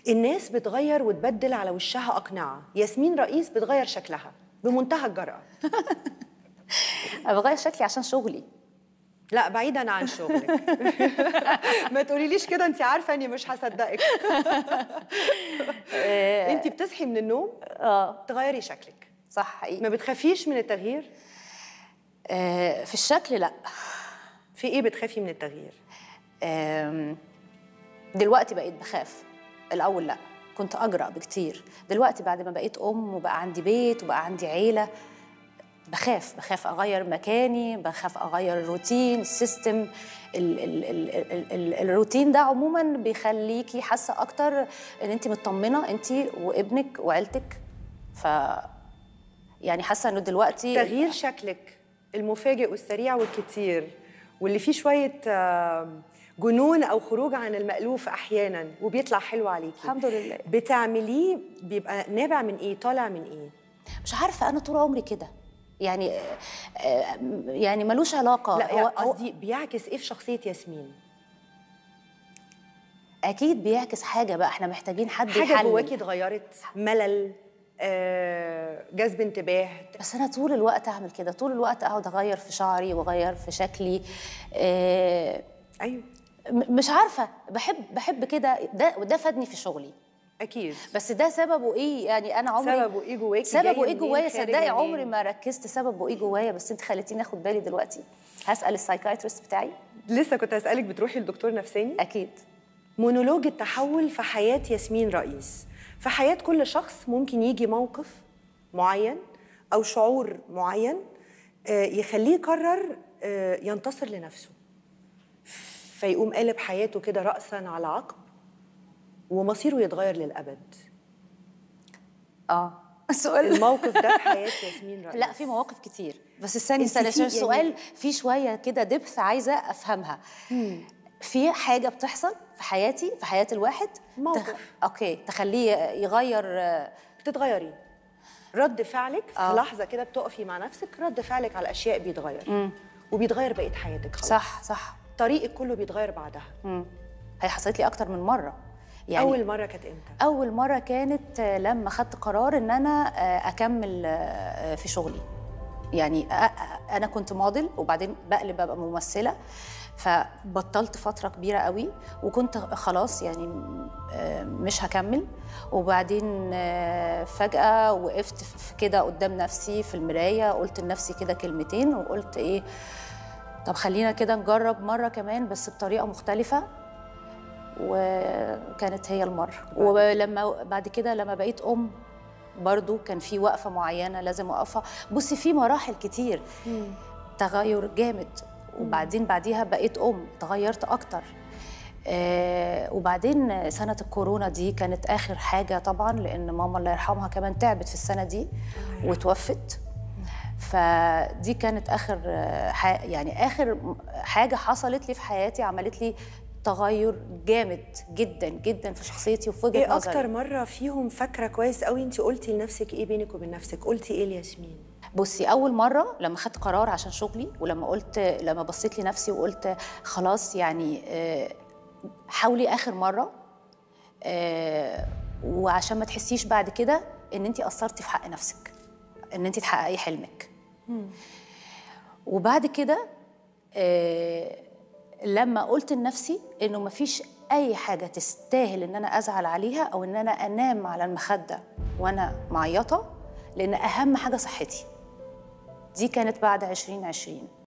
الناس بتغير وتبدل على وشها أقنعة ياسمين رئيس بتغير شكلها بمنتهى الجرأة انا بغير شكلي عشان شغلي لا بعيدا عن شغلك ما تقوليليش كده انت عارفه اني مش هصدقك انت بتصحي من النوم اه تغيري شكلك صح حقيقي ما بتخافيش من التغيير آه في الشكل لا في ايه بتخافي من التغيير آم، دلوقتي بقيت بخاف الاول لا كنت اجرأ بكتير دلوقتي بعد ما بقيت ام وبقى عندي بيت وبقى عندي عيله بخاف بخاف اغير مكاني بخاف اغير الروتين السيستم ال ال ال ال ال الروتين ده عموما بيخليكي حاسه اكتر ان انت مطمنه انت وابنك وعيلتك ف يعني حاسه انه دلوقتي تغيير شكلك المفاجئ والسريع والكتير واللي فيه شويه آه، جنون او خروج عن المألوف احيانا وبيطلع حلو عليكي الحمد لله بتعمليه بيبقى نابع من ايه طالع من ايه مش عارفه انا طول عمري كده يعني آه، يعني ملوش علاقه لا هو, يعني هو قصدي بيعكس ايه في شخصيه ياسمين اكيد بيعكس حاجه بقى احنا محتاجين حد حاجه يحلل جواكي اتغيرت ملل آه، جذب انتباه بس انا طول الوقت اعمل كده طول الوقت اقعد اغير في شعري واغير في شكلي آه، ايوه م- مش عارفه بحب بحب كده ده وده فادني في شغلي اكيد بس ده سببه ايه يعني انا عمري سببه ايه جواكي سببه جاية ايه منين؟ جوايا خارجة صدقي منين؟ عمري ما ركزت سببه ايه جوايا بس انت خليتيني اخد بالي دلوقتي هسال السايكايترست بتاعي لسه كنت هسألك بتروحي لدكتور نفساني اكيد مونولوج التحول في حياة ياسمين رئيس في حياة كل شخص ممكن يجي موقف معين أو شعور معين آه، يخليه يقرر آه، ينتصر لنفسه فيقوم قالب حياته كده رأسا على عقب ومصيره يتغير للأبد اه السؤال الموقف ده في حياة ياسمين رئيس لا في مواقف كتير بس استني انت استني في عشان يعني- السؤال فيه شويه كده دبث عايزه افهمها في حاجه بتحصل في حياتي في حياه الواحد موقف. اوكي تخليه يغير آه، بتتغيري رد فعلك في آه. لحظة كده بتقفي مع نفسك رد فعلك على الأشياء بيتغير وبيتغير بقية حياتك خلاص صح صح طريقك كله بيتغير بعدها مم. هي حصلت لي اكتر من مره يعني أول مرة كانت إمتى؟ اول مره كانت آه، لما خدت قرار ان انا آه، اكمل آه، في شغلي يعني أ- أ- انا كنت موديل وبعدين بقلب ابقى ممثله فبطلت فتره كبيره قوي وكنت خلاص يعني آه، مش هكمل وبعدين آه، فجاه وقفت في كده قدام نفسي في المرايه قلت لنفسي كده كلمتين وقلت ايه طب خلينا كده نجرب مره كمان بس بطريقه مختلفه وكانت هي المرة ولما بعد كده لما بقيت أم برضو كان في وقفة معينة لازم أقفها بصي في مراحل كتير تغير جامد وبعدين بعديها بقيت أم تغيرت أكتر آه وبعدين سنة الكورونا دي كانت آخر حاجة طبعا لأن ماما الله يرحمها كمان تعبت في السنة دي وتوفت فدي كانت اخر آه، ح- يعني اخر حاجه حصلت لي في حياتي عملت لي تغير جامد جدا جدا في شخصيتي وفي وجهه إيه نظري أكتر مرة فيهم فاكرة كويس قوي أنت قلتي لنفسك إيه بينك وبين نفسك؟ قلتي إيه لياسمين؟ بصي اول مره لما خدت قرار عشان شغلي ولما قلت لما بصيت لنفسي وقلت خلاص يعني آه، حاولي اخر مره آه، وعشان ما تحسيش بعد كده ان انت قصرتي في حق نفسك ان انت تحققي حلمك وبعد كده آه، لما قلت لنفسي انه مفيش اي حاجه تستاهل ان انا ازعل عليها او ان انا انام على المخده وانا معيطه لان اهم حاجه صحتي دي كانت بعد 2020